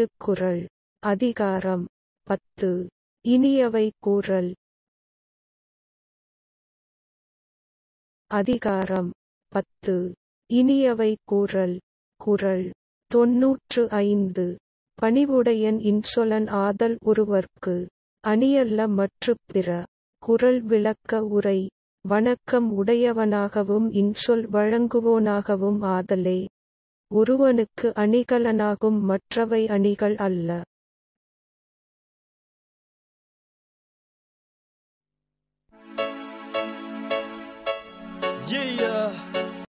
திருக்குறள் அதிகாரம் பத்து இனியவை கூறல் அதிகாரம் பத்து இனியவை கூறல் குறள் தொன்னூற்று ஐந்து பணிவுடையன் இன்சொலன் ஆதல் ஒருவர்க்கு அணியல்ல மற்றுப் பிற குறள் விளக்க உரை வணக்கம் உடையவனாகவும் இன்சொல் வழங்குவோனாகவும் ஆதலே ஒருவனுக்கு அணிகலனாகும் மற்றவை அணிகள் அல்ல